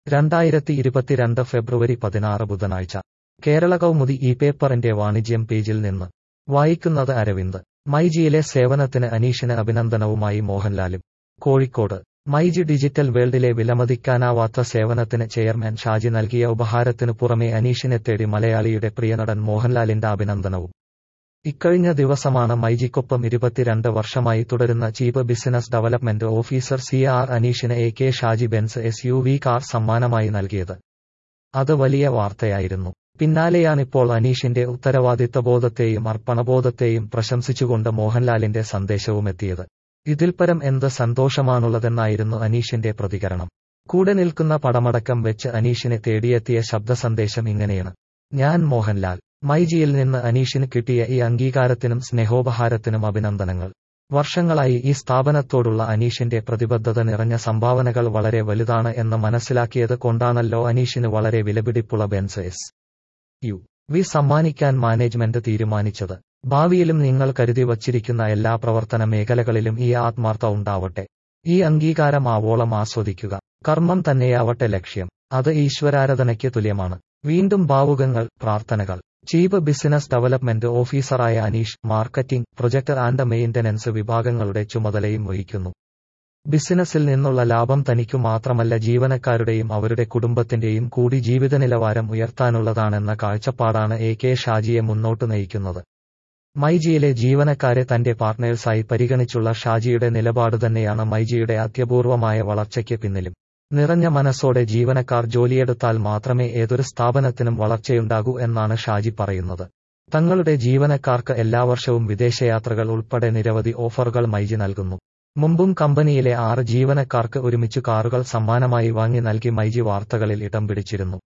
രണ്ടായിരത്തി ഇരുപത്തിരണ്ട് ഫെബ്രുവരി പതിനാറ് ബുധനാഴ്ച കേരള കൗമുദി ഈ പേപ്പറിന്റെ വാണിജ്യം പേജിൽ നിന്ന് വായിക്കുന്നത് അരവിന്ദ് മൈജിയിലെ സേവനത്തിന് അനീഷിന് അഭിനന്ദനവുമായി മോഹൻലാലും കോഴിക്കോട് മൈജി ഡിജിറ്റൽ വേൾഡിലെ വിലമതിക്കാനാവാത്ത സേവനത്തിന് ചെയർമാൻ ഷാജി നൽകിയ ഉപഹാരത്തിനു പുറമെ അനീഷിനെ തേടി മലയാളിയുടെ പ്രിയനടൻ മോഹൻലാലിന്റെ അഭിനന്ദനവും ഇക്കഴിഞ്ഞ ദിവസമാണ് മൈജിക്കൊപ്പം ഇരുപത്തിരണ്ട് വർഷമായി തുടരുന്ന chief business development officer C R അനീഷിന് A K Shaji Benz S U V car സമ്മാനമായി നൽകിയത് അത് വലിയ വാർത്തയായിരുന്നു പിന്നാലെയാണിപ്പോൾ അനീഷിന്റെ ഉത്തരവാദിത്തബോധത്തെയും അർപ്പണബോധത്തെയും പ്രശംസിച്ചുകൊണ്ട് മോഹൻലാലിന്റെ സന്ദേശവുമെത്തിയത് ഇതിൽപരം എന്ത് സന്തോഷമാണുള്ളതെന്നായിരുന്നു അനീഷിന്റെ പ്രതികരണം കൂടെ നിൽക്കുന്ന പടമടക്കം വെച്ച് അനീഷിനെ തേടിയെത്തിയ ശബ്ദ സന്ദേശം ഇങ്ങനെയാണ് ഞാൻ മോഹൻലാൽ മൈജിയിൽ നിന്ന് അനീഷിന് കിട്ടിയ ഈ അംഗീകാരത്തിനും സ്നേഹോപഹാരത്തിനും അഭിനന്ദനങ്ങൾ വർഷങ്ങളായി ഈ സ്ഥാപനത്തോടുള്ള അനീഷിന്റെ പ്രതിബദ്ധത നിറഞ്ഞ സംഭാവനകൾ വളരെ വലുതാണ് എന്ന് മനസ്സിലാക്കിയത് കൊണ്ടാണല്ലോ അനീഷിന് വളരെ വിലപിടിപ്പുള്ള ബെൻസ് എസ് യു വി സമ്മാനിക്കാൻ മാനേജ്മെന്റ് തീരുമാനിച്ചത് ഭാവിയിലും നിങ്ങൾ കരുതി വച്ചിരിക്കുന്ന എല്ലാ പ്രവർത്തന മേഖലകളിലും ഈ ആത്മാർത്ഥ ഉണ്ടാവട്ടെ ഈ അംഗീകാരം ആവോളം ആസ്വദിക്കുക കർമ്മം തന്നെയാവട്ടെ ലക്ഷ്യം അത് ഈശ്വരാരാധനയ്ക്ക് തുല്യമാണ് വീണ്ടും ഭാവുകങ്ങൾ പ്രാർത്ഥനകൾ ചീഫ് ബിസിനസ് ഡെവലപ്മെന്റ് ഓഫീസറായ Aneesh marketing project and maintenance വിഭാഗങ്ങളുടെ ചുമതലയും വഹിക്കുന്നു ബിസിനസ്സിൽ നിന്നുള്ള ലാഭം തനിക്കു മാത്രമല്ല ജീവനക്കാരുടെയും അവരുടെ കുടുംബത്തിന്റെയും കൂടി ജീവിത നിലവാരം ഉയർത്താനുള്ളതാണെന്ന കാഴ്ചപ്പാടാണ് എ കെ ഷാജിയെ മുന്നോട്ട് നയിക്കുന്നത് മൈജിയിലെ ജീവനക്കാരെ തന്റെ പാർട്ട്നേഴ്സായി പരിഗണിച്ചുള്ള ഷാജിയുടെ നിലപാട് തന്നെയാണ് മൈജിയുടെ അത്യപൂർവമായ വളർച്ചയ്ക്ക് പിന്നിലും നിറഞ്ഞ മനസ്സോടെ ജീവനക്കാർ ജോലിയെടുത്താൽ മാത്രമേ ഏതൊരു സ്ഥാപനത്തിനും വളർച്ചയുണ്ടാകൂ എന്നാണ് ഷാജി പറയുന്നത് തങ്ങളുടെ ജീവനക്കാർക്ക് എല്ലാ വർഷവും വിദേശയാത്രകൾ ഉൾപ്പെടെ നിരവധി ഓഫറുകൾ മൈജി നൽകുന്നു മുമ്പും കമ്പനിയിലെ ആറ് ജീവനക്കാർക്ക് ഒരുമിച്ച് കാറുകൾ സമ്മാനമായി വാങ്ങി നൽകി മൈജി വാർത്തകളിൽ ഇടം പിടിച്ചിരുന്നു